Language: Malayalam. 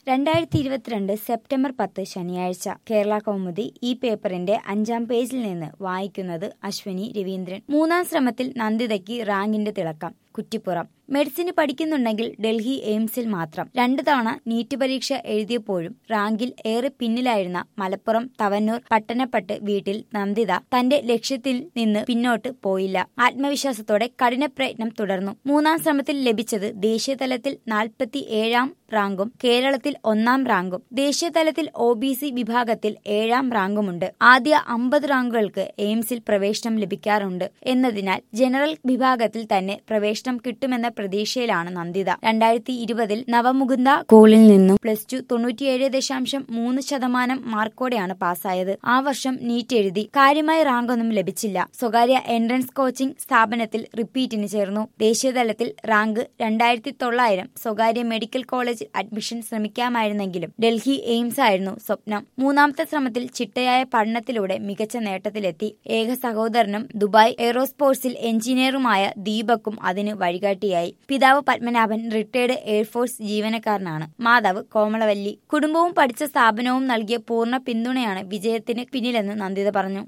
രണ്ടായിരത്തി ഇരുപത്തിരണ്ട് സെപ്റ്റംബർ പത്ത് ശനിയാഴ്ച കേരള കൗമുദി ഈ പേപ്പറിന്റെ അഞ്ചാം പേജിൽ നിന്ന് വായിക്കുന്നത് അശ്വനി രവീന്ദ്രൻ മൂന്നാം ശ്രമത്തിൽ നന്ദിതയ്ക്ക് റാങ്കിന്റെ തിളക്കം കുറ്റിപ്പുറം മെഡിസിന് പഠിക്കുന്നുണ്ടെങ്കിൽ ഡൽഹി എയിംസിൽ മാത്രം രണ്ടു തവണ നീറ്റ് പരീക്ഷ എഴുതിയപ്പോഴും റാങ്കിൽ ഏറെ പിന്നിലായിരുന്ന മലപ്പുറം തവന്നൂർ പട്ടണപ്പട്ട് വീട്ടിൽ നന്ദിത തന്റെ ലക്ഷ്യത്തിൽ നിന്ന് പിന്നോട്ട് പോയില്ല ആത്മവിശ്വാസത്തോടെ കഠിന പ്രയത്നം തുടർന്നു മൂന്നാം ശ്രമത്തിൽ ലഭിച്ചത് ദേശീയതലത്തിൽ നാൽപ്പത്തി ഏഴാം റാങ്കും കേരളത്തിൽ ഒന്നാം റാങ്കും ദേശീയതലത്തിൽ ഒ ബി സി വിഭാഗത്തിൽ ഏഴാം റാങ്കുമുണ്ട് ആദ്യ അമ്പത് റാങ്കുകൾക്ക് എയിംസിൽ പ്രവേശനം ലഭിക്കാറുണ്ട് എന്നതിനാൽ ജനറൽ വിഭാഗത്തിൽ തന്നെ പ്രവേശനം കിട്ടുമെന്ന പ്രതീക്ഷയിലാണ് നന്ദിത രണ്ടായിരത്തി ഇരുപതിൽ നവമുകുന്ദ സ്കൂളിൽ നിന്നും പ്ലസ് ടു തൊണ്ണൂറ്റിയേഴ് ദശാംശം മൂന്ന് ശതമാനം മാർക്കോടെയാണ് പാസ്സായത് ആ വർഷം നീറ്റ് എഴുതി കാര്യമായ റാങ്കൊന്നും ലഭിച്ചില്ല സ്വകാര്യ എൻട്രൻസ് കോച്ചിംഗ് സ്ഥാപനത്തിൽ റിപ്പീറ്റിന് ചേർന്നു ദേശീയതലത്തിൽ റാങ്ക് രണ്ടായിരത്തി തൊള്ളായിരം സ്വകാര്യ മെഡിക്കൽ കോളേജിൽ അഡ്മിഷൻ ശ്രമിക്കാമായിരുന്നെങ്കിലും ഡൽഹി എയിംസ് ആയിരുന്നു സ്വപ്നം മൂന്നാമത്തെ ശ്രമത്തിൽ ചിട്ടയായ പഠനത്തിലൂടെ മികച്ച നേട്ടത്തിലെത്തി ഏക സഹോദരനും ദുബായ് എയറോസ്പോർട്സിൽ എഞ്ചിനീയറുമായ ദീപക്കും അതിന് വഴികാട്ടിയായി പിതാവ് പത്മനാഭൻ റിട്ടയർഡ് എയർഫോഴ്സ് ജീവനക്കാരനാണ് മാതാവ് കോമളവല്ലി കുടുംബവും പഠിച്ച സ്ഥാപനവും നൽകിയ പൂർണ്ണ പിന്തുണയാണ് വിജയത്തിന് പിന്നിലെന്ന് നന്ദിത പറഞ്ഞു